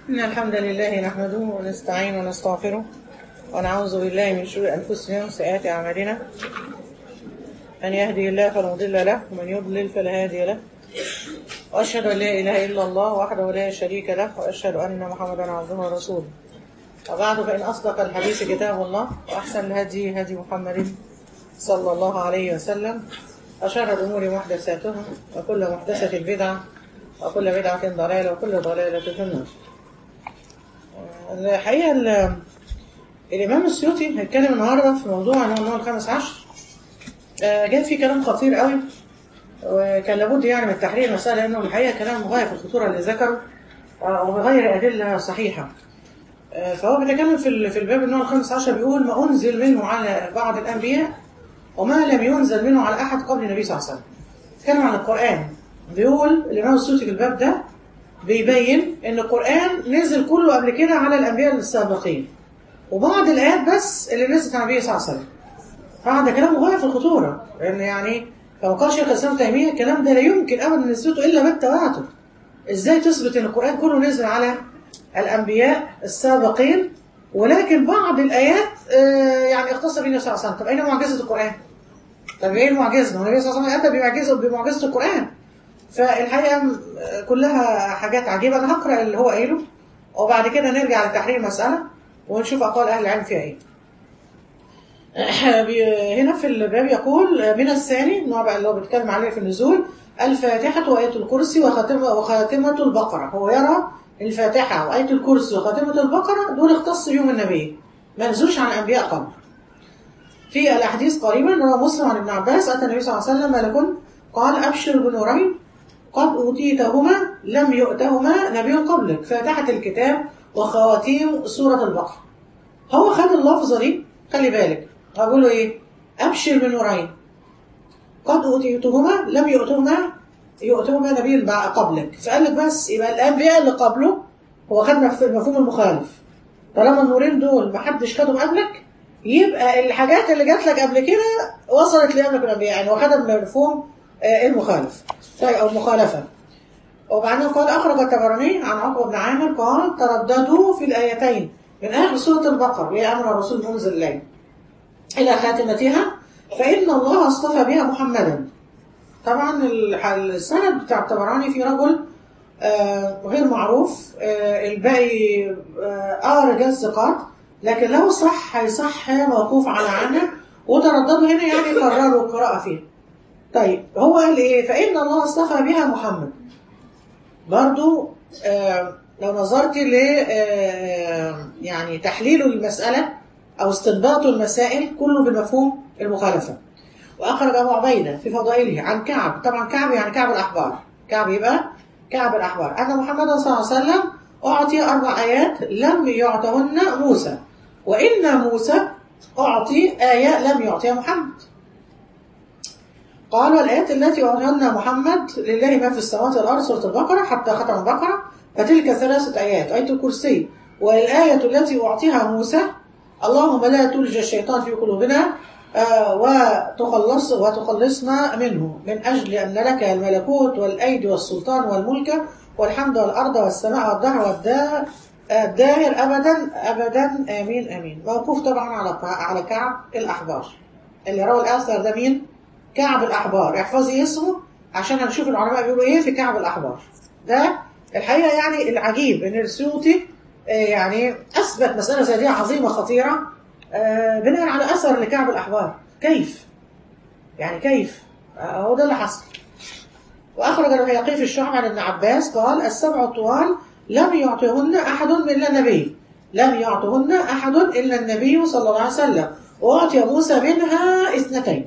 إن الحمد لله نحمده ونستعين ونستغفره ونعوذ بالله من شرور أنفسنا وسيئات أعمالنا من يهدي الله فلا مضل له ومن يضلل فلا هادي له وأشهد أن لا إله إلا الله وحده لا شريك له وأشهد أن محمدا عبده ورسوله وبعد فإن أصدق الحديث كتاب الله وأحسن الهدي هدي محمد صلى الله عليه وسلم وشر الأمور محدثاتها وكل محدثة بدعة وكل بدعة ضلالة وكل ضلالة في النار الحقيقة ال- الإمام السيوطي هيتكلم النهاردة في موضوع اللي هو النوع الخامس عشر آه، جاب فيه كلام خطير قوي وكان لابد يعني من تحرير المسألة لأنه الحقيقة كلام غاية في الخطورة اللي ذكره آه، وبغير أدلة صحيحة آه، فهو بيتكلم في ال- في الباب النوع الخامس عشر بيقول ما أنزل منه على بعض الأنبياء وما لم ينزل منه على أحد قبل النبي صلى الله عليه وسلم بيتكلم عن القرآن بيقول الإمام السيوطي في الباب ده بيبين إن القرآن نزل كله قبل كده على الأنبياء السابقين وبعض الآيات بس اللي نزلت على النبي صلى الله عليه وسلم طبعا ده كلام غاية في الخطورة لأن يعني كما قال شيخ الإسلام تيمية الكلام ده لا يمكن أبدا نسبته إلا بالتواتر إزاي تثبت إن القرآن كله نزل على الأنبياء السابقين ولكن بعض الآيات آه، يعني اختص بها النبي صلى الله عليه وسلم طب أين معجزة القرآن؟ طب إيه المعجزة؟ ما النبي صلى الله عليه وسلم أتى بمعجزة بمعجزة القرآن فالحقيقة م- كلها حاجات عجيبة أنا هقرأ اللي هو قايله وبعد كده نرجع لتحرير المسألة ونشوف أقوال أهل العلم فيها إيه بي- هنا في الباب يقول من الثاني النوع بقى اللي هو بيتكلم عليه في النزول الفاتحة وآية الكرسي وخاتمة, وخاتمة البقرة هو يرى الفاتحة وآية الكرسي وخاتمة البقرة دول اختص بيهم النبي ما نزلوش عن أنبياء قبل في الأحاديث قريبا روى مسلم عن ابن عباس أتى النبي صلى الله عليه وسلم ملك قال أبشر بنورين قد أوتيتهما لم يؤتهما نبي قبلك فاتحة الكتاب وخواتيم سورة البقرة هو خد اللفظة دي خلي بالك أقول له إيه أبشر بنورين قد أوتيتهما لم يؤتهما يؤتهما نبي بع- قبلك فقال لك بس يبقى الأنبياء اللي قبله هو خد مف- المفهوم المخالف طالما النورين دول محدش خدهم قبلك يبقى الحاجات اللي جات لك قبل كده وصلت لقبلك الأنبياء يعني واخدها من المفهوم آه، المخالف طيب أو المخالفة وبعدين قال أخرج التبراني عن عقبة بن عامر قال ترددوا في الآيتين من آخر سورة البقرة هي أمر الرسول منزل الليل إلى خاتمتها فإن الله اصطفى بها محمدا طبعا الح- السند بتاع الطبراني في رجل آه، غير معروف آه، الباقي آه آه رجال ثقات لكن لو صح هيصح موقوف على عنه وترددوا هنا يعني قرروا القراءة فيها طيب هو قال ايه فإن الله اصطفى بها محمد برضو آه لو نظرت ل آه يعني تحليل المسألة أو استنباط المسائل كله بالمفهوم المخالفة وأخرج أبو عبيدة في فضائله عن كعب طبعا كعب يعني كعب الأحبار كعب يبقى كعب الأحبار أن محمدا صلى الله عليه وسلم أعطي أربع آيات لم يعطهن موسى وإن موسى أعطي آية لم يعطيها محمد قال والآيات التي أعطيهن محمد لله ما في السماوات والأرض سورة البقرة حتى ختم البقرة فتلك ثلاثة آيات آية الكرسي والآية التي أعطيها موسى اللهم لا تلج الشيطان في قلوبنا آه، وتخلص وتخلصنا منه من أجل أن لك الملكوت والأيدي والسلطان والملك والحمد والأرض والسماء والدهر والدا- الداهر أبدا أبدا آمين آمين موقوف طبعا على على كعب الأحبار اللي روى الأثر ده مين؟ كعب الأحبار احفظي اسمه عشان هنشوف العلماء بيقولوا إيه في كعب الأحبار ده الحقيقة يعني العجيب إن السيوطي آه، يعني أثبت مسألة زي دي عظيمة خطيرة آه، بناء على أثر لكعب الأحبار كيف؟ يعني كيف؟ آه، هو ده اللي حصل وأخرج البيهقي في الشعب عن ابن عباس قال السبع الطوال لم يعطيهن أحد إلا النبي لم يعطهن أحد إلا النبي صلى الله عليه وسلم وأعطي موسى منها اثنتين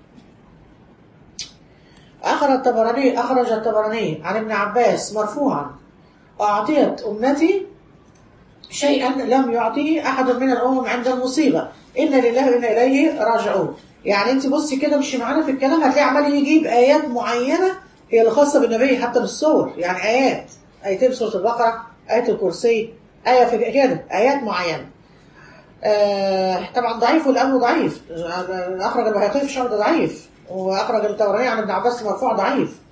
أخرج الطبراني أخرج الطبراني عن ابن عباس مرفوعا أعطيت أمتي شيئا لم يعطيه أحد من الأمم عند المصيبة إن لله وإنا إليه راجعون يعني أنت بصي كده مش معانا في الكلام هتلاقي عمال يجيب آيات معينة هي الخاصة بالنبي حتى بالصور يعني آيات آيتين سورة البقرة آية الكرسي آية في كده آيات معينة آه طبعا ضعيف والأمر ضعيف أخرج البيهقي في الشرط ضعيف وأخرج التوراني عن ابن عباس مرفوع ضعيف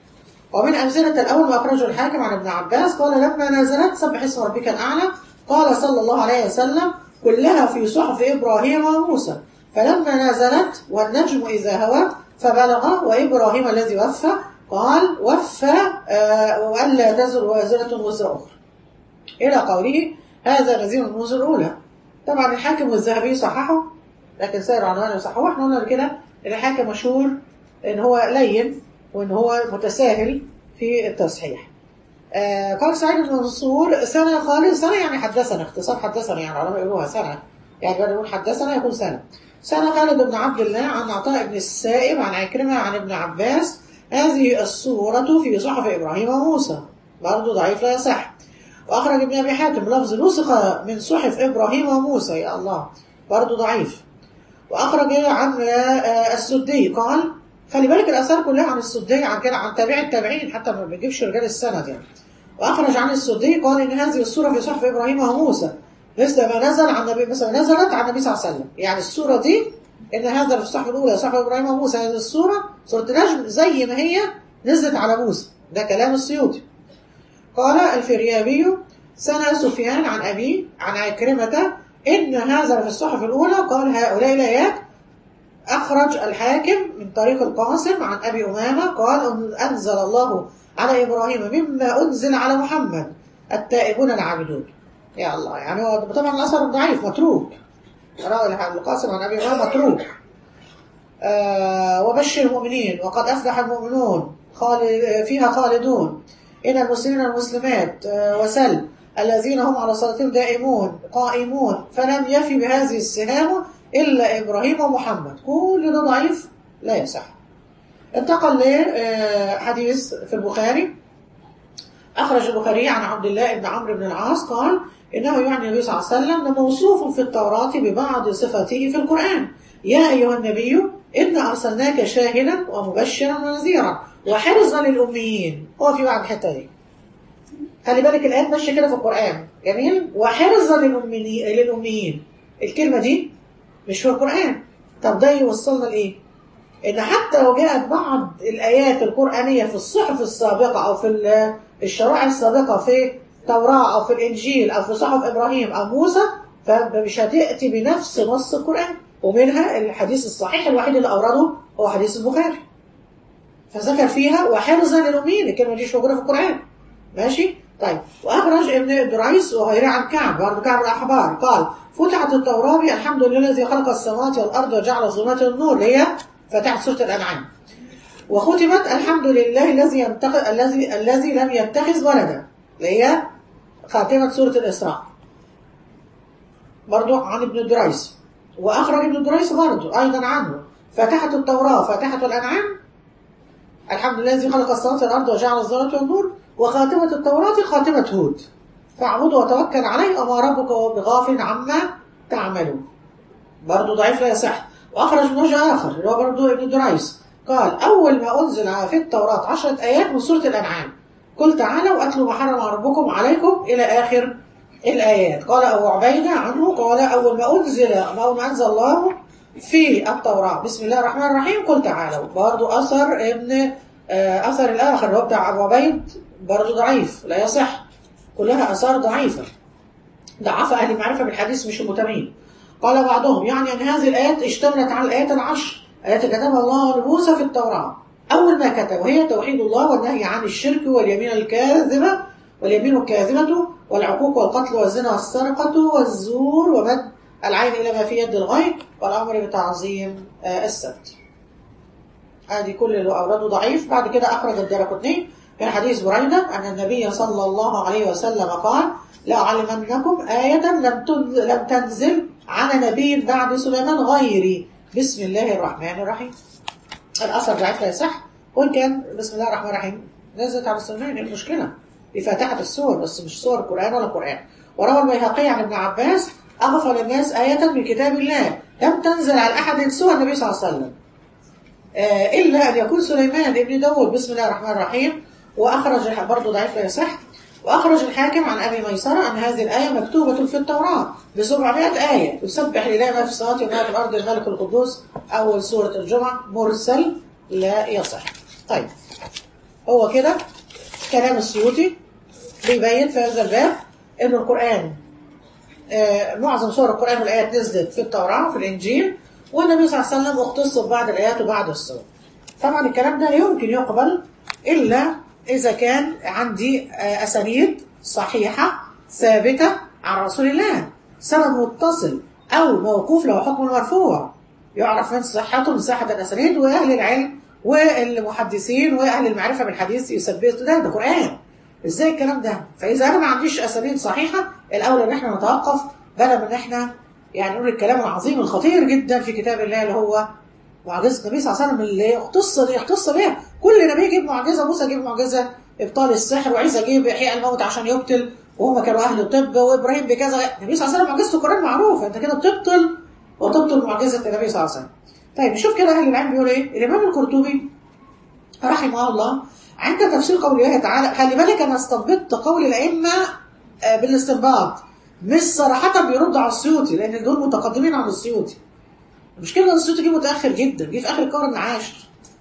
ومن أمثلة الأول ما أخرجه الحاكم عن ابن عباس قال لما نزلت سبح اسم ربك الأعلى قال صلى الله عليه وسلم كلها في صحف إبراهيم وموسى فلما نزلت والنجم إذا هوى فبلغ وإبراهيم الذي وفى قال وفى آه وألا تزر وازرة وزر أخرى إلى قوله هذا نذير النذر الأولى طبعا الحاكم والذهبي صححه لكن سائر عنوانه يصححه احنا قلنا كده ان الحاكم مشهور ان هو لين وان هو متساهل في التصحيح آه قال سعيد بن منصور سنة خالد سنة يعني حدثنا اختصار حدثنا يعني العلماء يقولوها سنة يعني بدل نقول حدثنا يكون سنة سنة خالد بن عبد الله عن عطاء بن السائب عن عكرمة عن ابن عباس هذه السورة في صحف إبراهيم وموسى برضه ضعيف لا يصح وأخرج ابن أبي حاتم لفظ نسخ من صحف إبراهيم وموسى يا الله برضه ضعيف وأخرج عن السدي قال خلي بالك الآثار كلها عن السدي عن كده عن تابع التابعين حتى ما بيجيبش رجال السند يعني وأخرج عن السدي قال إن هذه السورة في صحف إبراهيم وموسى مثل ما نزل عن النبي مثلا نزلت عن النبي صلى الله عليه وسلم يعني السورة دي إن هذا في الصحف الأولى صحف إبراهيم وموسى هذه السورة سورة النجم زي ما هي نزلت على موسى ده كلام السيوطي قال الفريابي سنة سفيان عن أبي عن عكرمة إن هذا في الصحف الأولى قال هؤلاء الآيات أخرج الحاكم من طريق القاسم عن أبي أمامة قال أنزل الله على إبراهيم مما أنزل على محمد التائبون العابدون يا الله يعني هو طبعا الأثر ضعيف متروك روى القاسم عن أبي أمامة متروك آه وبشر المؤمنين وقد أفلح المؤمنون خالد فيها خالدون إن المسلمين والمسلمات آه وسل الذين هم على صلاتهم دائمون قائمون فلم يفي بهذه السهام إلا إبراهيم ومحمد كل ده ضعيف لا يصح انتقل لحديث في البخاري أخرج البخاري عن عبد الله بن عمرو بن العاص قال إنه يعني النبي صلى الله عليه وسلم موصوف في التوراة ببعض صفاته في القرآن يا أيها النبي إنا أرسلناك شاهدا ومبشرا ونذيرا وحرزا للأميين هو في بعض الحتة دي خلي بالك الآيات ماشية كده في القرآن جميل وحرزا للأميين الكلمة دي مش في القرآن طب ده يوصلنا لإيه؟ إن حتى لو جاءت بعض الآيات القرآنية في الصحف السابقة أو في الشرائع السابقة في التوراة أو في الإنجيل أو في صحف إبراهيم أو موسى فمش هتأتي بنفس نص القرآن ومنها الحديث الصحيح الوحيد اللي أورده هو حديث البخاري فذكر فيها وحرزا للأمين الكلمة دي مش موجودة في القرآن ماشي طيب وأخرج ابن دريس وغيره عن كعب برضه كعب الأحبار قال فتحت التوراة الحمد لله الذي خلق السماوات والأرض وجعل الظلمات النور اللي هي فتحت سورة الأنعام وختمت الحمد لله الذي ينتقل الذي الذي لم يتخذ ولدا اللي هي خاتمة سورة الإسراء برضو عن ابن دريس وأخرج ابن دريس برضو أيضا عنه فتحت التوراة فتحت الأنعام الحمد لله الذي خلق السماوات والأرض وجعل الظلمات والنور وخاتمة التوراة خاتمة هود فاعبده وتوكل عليه وما ربك بغافل عما تعملون برضو ضعيف لا يصح وأخرج من وجه آخر اللي هو برضو ابن دريس قال أول ما أنزل في التوراة عشرة آيات من سورة الأنعام قل تعالوا أتلوا ما حرم ربكم عليكم إلى آخر الآيات قال أبو عبيدة عنه قال أول ما أنزل ما أول ما أنزل الله في التوراة بسم الله الرحمن الرحيم قل تعالوا برضو أثر ابن أثر الآخر اللي هو بتاع أبو عبيد برضو ضعيف لا يصح كلها آثار ضعيفة ضعف أهل المعرفة بالحديث مش المتابعين قال بعضهم يعني أن هذه الآيات اشتملت على الآيات العشر آيات كتبها الله لموسى في التوراة أول ما كتب وهي توحيد الله والنهي عن الشرك واليمين الكاذبة واليمين الكاذبة والعقوق والقتل والزنا والسرقة والزور ومد العين إلى ما في يد الغير والأمر بتعظيم السبت هذه كل اللي أورده ضعيف بعد كده أخرج الدرقطني من حديث بريدة أن النبي صلى الله عليه وسلم قال لا أعلمنكم آية لم لم تنزل على نبي بعد سليمان غيري بسم الله الرحمن الرحيم الأثر ضعيف لا يصح وإن كان بسم الله الرحمن الرحيم نزلت على سليمان إيه المشكلة بفاتحة السور بس مش سور قرآن ولا قرآن وروى البيهقي عن ابن عباس أغفل الناس آية من كتاب الله لم تنزل على أحد سوى النبي صلى الله عليه وسلم آه إلا أن يكون سليمان ابن داود بسم الله الرحمن الرحيم وأخرج برضه ضعيف لا يصح وأخرج الحاكم عن أبي ميسرة أن هذه الآية مكتوبة في التوراة ب 700 آية يسبح لله ما في السماوات وما في الأرض الملك القدوس أول سورة الجمعة مرسل لا يصح طيب هو كده كلام السيوطي بيبين في هذا الباب ان القرآن آه، معظم سور القرآن والآيات نزلت في التوراة في الإنجيل والنبي صلى الله عليه وسلم اختص ببعض الآيات وبعض السور طبعا الكلام ده يمكن يقبل إلا إذا كان عندي آه، أسانيد صحيحة ثابتة عن رسول الله سند متصل أو موقوف له حكم مرفوع يعرف من صحته من صحة الأسانيد وأهل العلم والمحدثين وأهل المعرفة بالحديث يثبتوا ده ده قرآن ازاي الكلام ده فاذا انا ما عنديش اسانيد صحيحه الاولى ان احنا نتوقف بدل من ان احنا يعني نقول الكلام العظيم الخطير جدا في كتاب الله اللي هو معجزه النبي صلى الله عليه وسلم اللي اختص اختص بها كل نبي يجيب معجزه موسى يجيب معجزه ابطال السحر وعيسى يجيب احياء الموت عشان يقتل وهم كانوا اهل الطب وابراهيم بكذا النبي صلى الله عليه وسلم معجزه القران معروفه انت كده بتبطل وتبطل معجزه النبي صلى الله عليه وسلم طيب نشوف كده اهل العلم بيقول ايه الامام القرطبي رحمه الله عند تفسير قول الله تعالى خلي بالك انا استنبطت قول الائمه آه، بالاستنباط مش صراحه بيرد على السيوطي لان دول متقدمين عن السيوطي المشكله ان السيوطي جه متاخر جدا جه في اخر القرن العاشر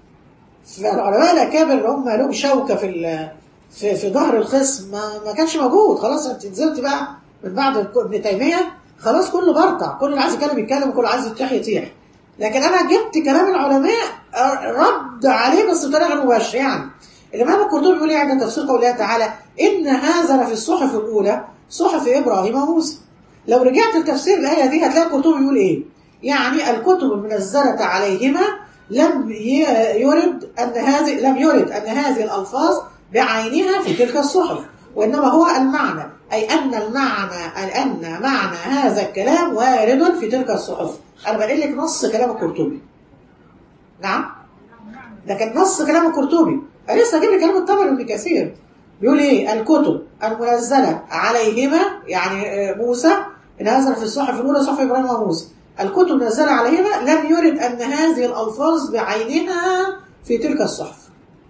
فالعلماء الاكابر اللي هم لهم شوكه في ال- في في ظهر الخصم ما, ما كانش موجود خلاص انت نزلت بقى من بعد ابن تيميه خلاص كله برطع كل اللي عايز يتكلم يتكلم وكل اللي عايز يتيح يتيح لكن انا جبت كلام العلماء آه، رد عليه بس بطريقه غير مباشره يعني الامام القرطبي بيقول ايه عند تفسير قوله تعالى ان هذا لفي الصحف الاولى صحف ابراهيم وموسى لو رجعت لتفسير الايه دي هتلاقي القرطبي بيقول ايه يعني الكتب المنزله عليهما لم ي- يرد ان هذه لم يرد ان هذه الالفاظ بعينها في تلك الصحف وانما هو المعنى اي ان المعنى أي ان معنى هذا الكلام وارد في تلك الصحف انا بقول لك نص كلام القرطبي نعم ده كان نص كلام القرطبي انا لسه اجيب لك كلام الطبري ابن كثير بيقول ايه الكتب المنزله عليهما يعني آه، موسى ان هذا في الصحف الاولى صحف ابراهيم وموسى الكتب المنزله عليهما لم يرد ان هذه الالفاظ بعينها في تلك الصحف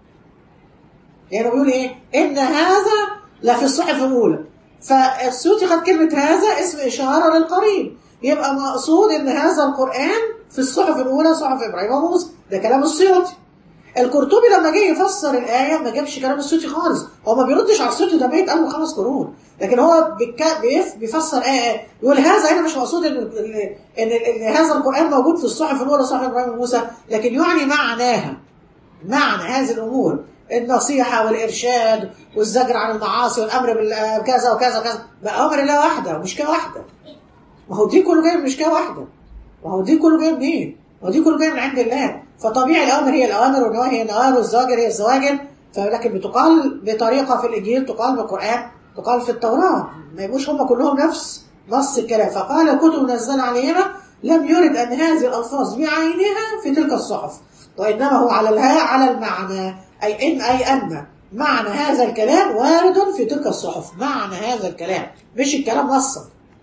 يعني بيقول ايه ان هذا لفي الصحف الاولى فالسيوطي خد كلمه هذا اسم اشاره للقريب يبقى مقصود ان هذا القران في الصحف الاولى صحف ابراهيم وموسى ده كلام السيوطي القرطبي لما جه يفسر الآية ما جابش كلام السيوطي خالص هو ما بيردش على السيوطي ده بيت قبله خمس قرون لكن هو بيك- بيف- بيفسر آية يقول هذا هنا مش مقصود إن إن, إن, إن هذا القرآن موجود في الصحف الأولى صحف إبراهيم وموسى لكن يعني معناها معنى هذه الأمور النصيحة والإرشاد والزجر عن المعاصي والأمر بالكذا وكذا وكذا بأمر الله واحدة ومشكلة واحدة ما هو دي كله جاي من مشكلة واحدة ما هو دي كله جاي منين؟ ما هو دي كله جاي من عند الله فطبيعي الأوامر هي الأوامر والنواهي هي النواهي والزواجر هي الزواجر فلكن بتقال بطريقة في الإنجيل تقال بالقرآن تقال في التوراة ما يبقوش هم كلهم نفس نص الكلام فقال الكتب منزلة عليهما لم يرد أن هذه الألفاظ بعينها في تلك الصحف وإنما هو على الها على المعنى أي إن أي أن معنى هذا الكلام وارد في تلك الصحف معنى هذا الكلام مش الكلام نصا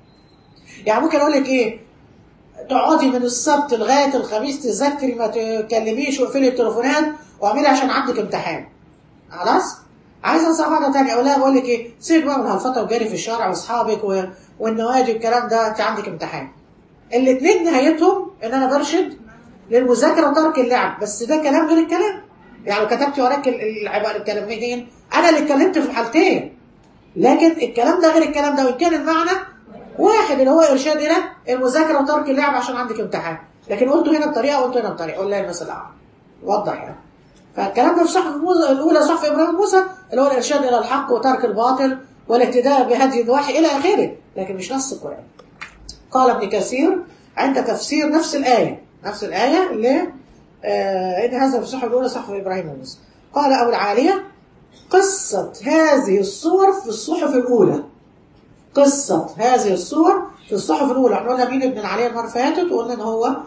يعني ممكن أقول لك إيه تقعدي من السبت لغايه الخميس تذاكري ما تكلميش واقفلي التليفونات واعملي عشان عندك امتحان خلاص عايزه انصح واحده ثانيه اقول لها بقول لك ايه سيبك بقى من هالفتره وجاري في الشارع واصحابك و... والنوادي والكلام ده انت عندك امتحان الاثنين نهايتهم ان انا برشد للمذاكره وترك اللعب بس ده كلام غير الكلام يعني لو كتبتي وراك ال- العباره الكلمتين انا اللي اتكلمت في الحالتين لكن الكلام ده غير الكلام ده وان كان المعنى واحد اللي هو ارشاد الى المذاكره وترك اللعب عشان عندك امتحان لكن قلته هنا بطريقه وقلته هنا بطريقه والله المثل الاعلى وضح يعني فالكلام ده في صحف موسى الاولى صحف ابراهيم موسى اللي هو الارشاد الى الحق وترك الباطل والاهتداء بهدي الوحي الى اخره لكن مش نص القران قال ابن كثير عند تفسير نفس الايه نفس الايه اللي آه ان هذا في الصحف الاولى صحف ابراهيم وموسى قال ابو العاليه قصه هذه الصور في الصحف الاولى قصة هذه الصور في الصحف الأولى احنا قلنا مين ابن العالية المرة اللي فاتت وقلنا إن هو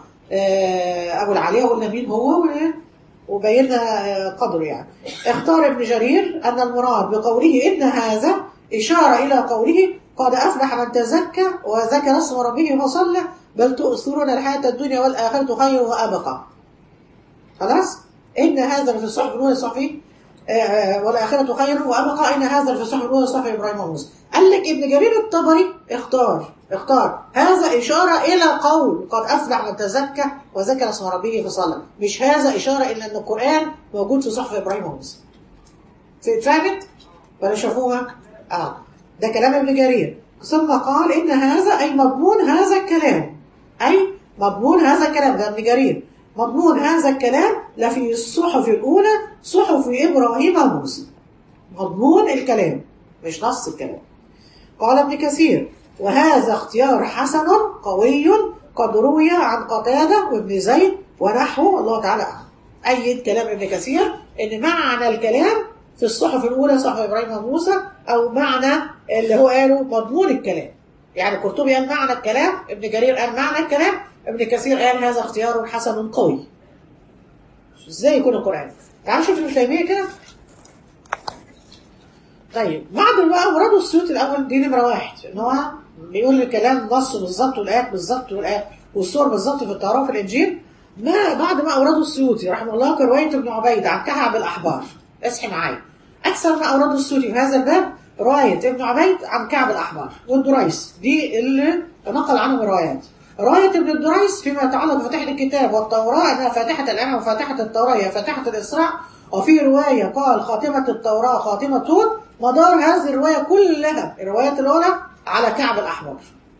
آه، أبو العالية وقلنا مين هو و- وبينا آه، قدره يعني اختار ابن جرير أن المراد بقوله إن هذا إشارة إلى قوله قد أفلح من تزكى وذكر اسم ربه فصلى بل تؤثرون الحياة الدنيا والآخرة خير وأبقى خلاص إن هذا في الصحف الأولى صحف آه، والآخرة خير وأبقى إن هذا في الصحف الأولى صحف إبراهيم وموسى قال لك ابن جرير الطبري اختار اختار هذا إشارة إلى قول قد أفلح من تزكى وذكر اسم ربه فصلى مش هذا إشارة إلى أن القرآن موجود في صحف إبراهيم وموسى اتفهمت ولا شافوها اه ده كلام ابن جرير ثم قال ان هذا اي مضمون هذا الكلام اي مضمون هذا الكلام ده ابن جرير مضمون هذا الكلام لفي الصحف الاولى صحف ابراهيم وموسى مضمون الكلام مش نص الكلام قال ابن كثير وهذا اختيار حسن قوي قد روي عن قتادة وابن زيد ونحوه الله تعالى أعلم أيد كلام ابن كثير إن معنى الكلام في الصحف الأولى صحف إبراهيم وموسى أو معنى اللي هو قاله مضمون الكلام يعني قرطبي قال معنى الكلام ابن جرير قال معنى الكلام ابن كثير قال هذا اختيار حسن قوي ازاي يكون القرآن تعالوا شوف ابن تيمية كده طيب بعد بقى مراد السيوط الأول دي نمرة واحد إن هو بيقول الكلام نصه بالظبط والآيات بالظبط والآيات والصور بالظبط في التوراة وفي الإنجيل ما بعد ما أورده السيوطي رحمه الله كرواية ابن عبيد عن كعب الأحبار اصحي معايا أكثر ما أورده السيوطي في هذا الباب رواية ابن عبيد عن كعب الأحبار والدريس دي اللي نقل عنهم الروايات رواية ابن الدريس فيما يتعلق بفاتحة الكتاب والتوراة أنها فاتحة الأنعام وفاتحة التوراة هي فاتحة الإسراء وفي رواية قال خاتمة التوراة خاتمة هود مدار هذه الرواية كلها الروايات الأولى على كعب الأحبار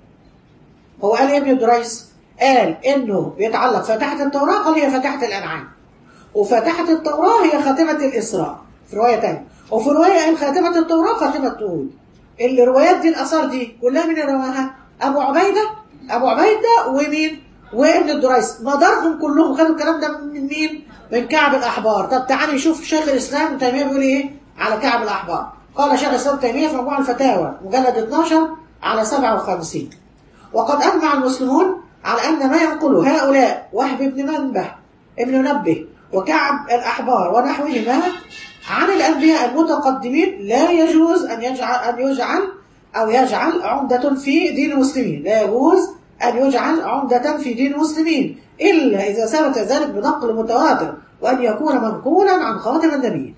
هو قال ابن الدريس قال إنه بيتعلق فاتحة التوراة قال هي فاتحة الأنعام وفاتحة التوراة هي خاتمة الإسراء في رواية تانية وفي رواية قال خاتمة التوراة خاتمة هود الروايات دي الآثار دي كلها من رواها أبو عبيدة أبو عبيدة ومين وابن الدريس مدارهم كلهم خدوا الكلام ده من مين من كعب الأحبار طب تعالى نشوف شيخ الإسلام ابن تيمية بيقول إيه على كعب الأحبار قال شيخ الإسلام تيمية في مجموع الفتاوى مجلد 12 على 57 وقد أجمع المسلمون على أن ما ينقله هؤلاء وهب بن منبه ابن منبه وكعب الأحبار ونحوهما عن الأنبياء المتقدمين لا يجوز أن يجعل أن يجعل أو يجعل عمدة في دين المسلمين لا يجوز أن يجعل عمدة في دين المسلمين إلا إذا ثبت ذلك بنقل متواتر وأن يكون منقولا عن خاتم النبيين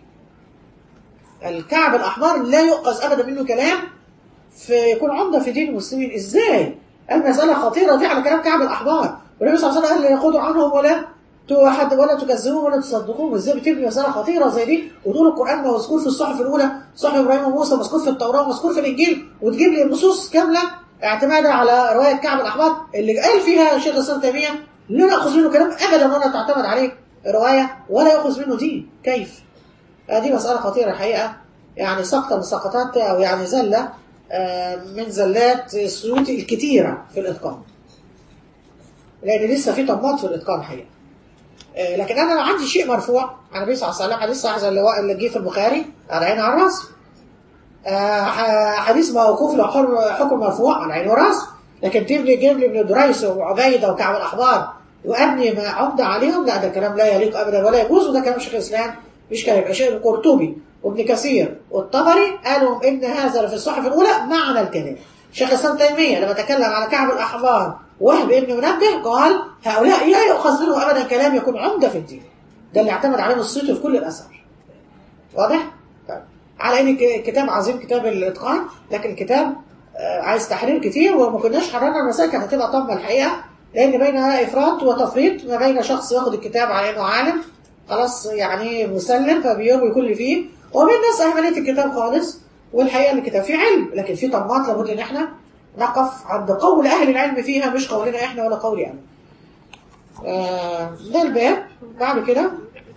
الكعب الأحمر لا يؤخذ أبدا منه كلام في يكون عمدة في دين المسلمين إزاي؟ المسألة خطيرة دي على كلام كعب الأحبار والنبي صلى الله عليه وسلم قال لا يأخذوا عنهم ولا حد ولا تكذبوهم ولا تصدقوهم ازاي بتبني مسألة خطيرة زي دي وتقول القرآن مذكور في الصحف الأولى صحف إبراهيم وموسى مذكور في التوراة مذكور في الإنجيل وتجيب لي النصوص كاملة اعتمادا على رواية كعب الأحبار اللي قال فيها شيخ الإسلام تيمية لا نأخذ منه كلام أبدا ولا تعتمد عليه رواية ولا يأخذ منه دين كيف؟ هذه مسألة خطيرة الحقيقة يعني سقطة من سقطات أو يعني زلة من زلات السيوط الكتيرة في الإتقان لأن لسه في طماط في الإتقان الحقيقة لكن أنا لو عندي شيء مرفوع عن النبي صلى الله عليه وسلم حديث صحيح اللي اللي جه في البخاري على عين على الراس حديث موقوف له حكم مرفوع على عين وراس لكن تبني جيب لي ابن دريس وعبيده وكعب الأحبار وأبني ما عمد عليهم لا ده كلام لا يليق أبدا ولا يجوز وده كلام شيخ الإسلام مش كلام يبقى شيخ القرطبي وابن كثير والطبري قالوا ان هذا في الصحف الاولى معنى الكلام شيخ الاسلام تيميه لما تكلم على كعب الاحبار وهب ابن منبه قال هؤلاء لا يؤخذ منه ابدا كلام يكون عمده في الدين ده اللي اعتمد عليه الصيت في كل الاثار واضح طيب. على ان كتاب عظيم كتاب الاتقان لكن الكتاب عايز تحرير كتير وما كناش حررنا المسائل كانت هتبقى طمه الحقيقه لان بينها افراط وتفريط ما بين شخص ياخد الكتاب على انه عالم خلاص يعني مسلم فبيروي كل فيه ومن ناس أهملت الكتاب خالص والحقيقة الكتاب فيه علم لكن فيه طمات لابد إن إحنا نقف عند قول أهل العلم فيها مش قولنا إحنا ولا قولي أنا آه ده الباب بعد كده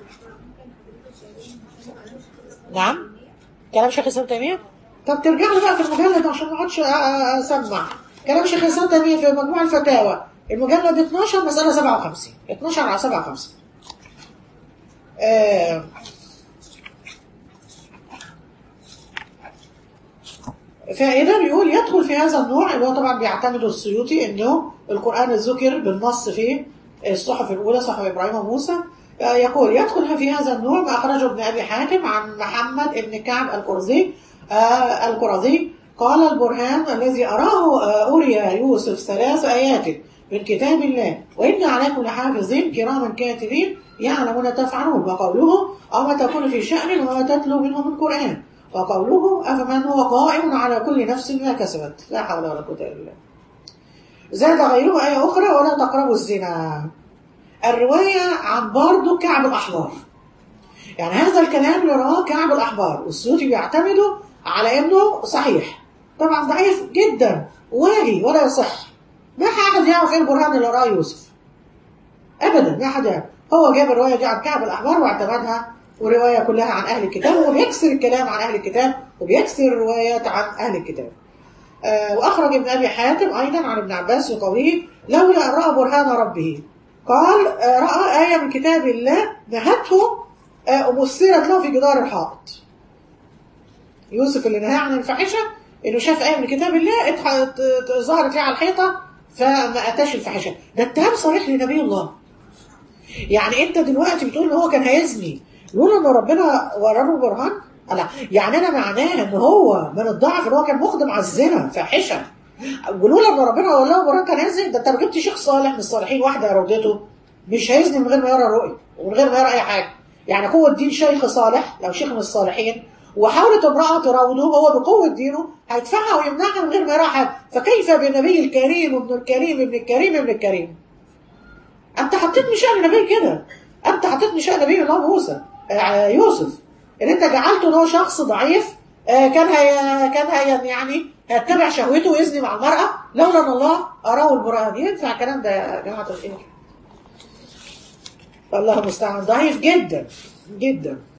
نعم كلام شيخ الإسلام تيمية طب ترجع لي بقى في المجلد عشان ما اقعدش أسمع كلام شيخ الإسلام تيمية في مجموع الفتاوى المجلد 12 مسألة 57 12 على 57 آه فإذا بيقول يدخل في هذا النوع اللي هو طبعا بيعتمد السيوطي انه القرآن ذكر بالنص في الصحف الأولى صحف إبراهيم وموسى يقول يدخل في هذا النوع ما أخرجه ابن أبي حاتم عن محمد بن كعب القرظي آه القرظي قال البرهان الذي أراه أوري يوسف ثلاث آيات من كتاب الله وإن عليكم لحافظين كراما كاتبين يعلمون تفعلون وقوله أو ما تكون في شأن وما تتلو منه من قرآن وقوله أفمن هو قائم على كل نفس ما كسبت لا حول ولا قوة إلا بالله زاد غيره آية أخرى ولا تقربوا الزنا الرواية عن برضه كعب الأحبار يعني هذا الكلام اللي رواه كعب الأحبار والسيوطي بيعتمدوا على إنه صحيح طبعا ضعيف جدا واهي ولا يصح ما أحد يعرف إيه البرهان اللي رأى يوسف أبدا ما أحد يعرف هو جاب الرواية دي عن كعب الأحبار واعتمدها ورواية كلها عن أهل الكتاب وبيكسر الكلام عن أهل الكتاب وبيكسر الروايات عن أهل الكتاب آه وأخرج ابن أبي حاتم أيضا عن ابن عباس في قوله لولا أن رأى برهان ربه قال آه رأى آية من كتاب الله نهته آه ومثلت له في جدار الحائط يوسف اللي نهى عن الفاحشة إنه شاف آية من كتاب الله ظهرت ليه على الحيطة فما أتاش الفاحشة ده اتهام صريح لنبي الله يعني أنت دلوقتي بتقول إن هو كان هيزني لولا إن ربنا وراه برهان لا يعني أنا معناه إن هو من الضعف إن هو كان مقدم على الزنا فاحشة ولولا إن ربنا وراه برهان كان هيزني ده أنت لو جبت شيخ صالح من الصالحين واحدة أرودته مش هيزني من غير ما يرى رؤية ومن غير ما يرى أي حاجة يعني قوة دين شيخ صالح لو شيخ من الصالحين وحاولت امرأة تراوده هو بقوة دينه هيدفعها ويمنعها من غير ما يرى حد فكيف بنبي الكريم وابن الكريم ابن الكريم ابن الكريم انت حطيت من شأن نبي كده انت حطيت من شأن نبي الله موسى آه يوسف ان انت جعلته ان هو شخص ضعيف آه كان هي كان هي يعني هيتبع شهوته ويزني مع المرأة لولا ان الله اراه البرهان ينفع الكلام ده يا جماعة الخير الله المستعان ضعيف جدا جدا